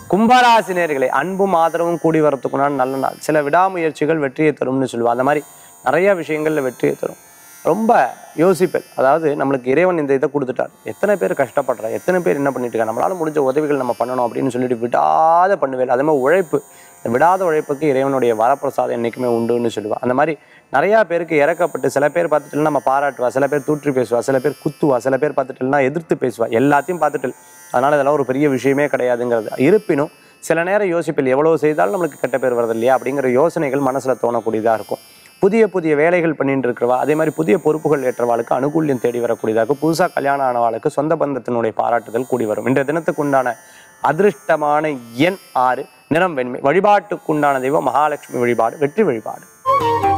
கும்பராசி நேர்களே அன்பும் ஆதரவும் கூடி வரத்துக்குனால நல்ல நாள் சில விடாமுயற்சிகள் வெற்றியை தரும்னு சொல்லுவா அந்த மாதிரி நிறைய விஷயங்கள்ல வெற்றியை தரும் ரொம்ப யோசிப்பேன் அதாவது நம்மளுக்கு இறைவன் இந்த இதை கொடுத்துட்டார் எத்தனை பேர் கஷ்டப்படுறா எத்தனை பேர் என்ன பண்ணிட்டு இருக்கா நம்மளால முடிஞ்ச உதவிகள் நம்ம பண்ணணும் அப்படின்னு சொல்லிட்டு விடாத பண்ணுவேன் அதே மாதிரி உழைப்பு இந்த விடாத உழைப்புக்கு இறைவனுடைய வரப்பிரசாதம் என்றைக்குமே உண்டுன்னு சொல்லுவா அந்த மாதிரி நிறையா பேருக்கு இறக்கப்பட்டு சில பேர் பார்த்துட்டு நம்ம பாராட்டுவா சில பேர் தூற்றி பேசுவா சில பேர் குத்துவா சில பேர் பார்த்துட்டுனா எதிர்த்து பேசுவா எல்லாத்தையும் பார்த்துட்டு அதனால இதெல்லாம் ஒரு பெரிய விஷயமே கிடையாதுங்கிறது இருப்பினும் சில நேரம் யோசிப்பில் எவ்வளவு செய்தாலும் நம்மளுக்கு கெட்ட பேர் வருது இல்லையா அப்படிங்கிற யோசனைகள் மனசுல தோணக்கூடியதா இருக்கும் புதிய புதிய வேலைகள் பண்ணிட்டு இருக்கிறவா அதே மாதிரி புதிய பொறுப்புகள் ஏற்றவாளுக்கு அனுகூல்யம் தேடி வரக்கூடியதாக இருக்கும் புதுசாக கல்யாணம் ஆனவாளுக்கு சொந்த பந்தத்தினுடைய பாராட்டுதல் கூடி வரும் இன்றைய தினத்துக்கு உண்டான அதிர்ஷ்டமான எண் ஆறு நிறம் வெண்மை வழிபாட்டுக்குண்டான தெய்வம் மகாலட்சுமி வழிபாடு வெற்றி வழிபாடு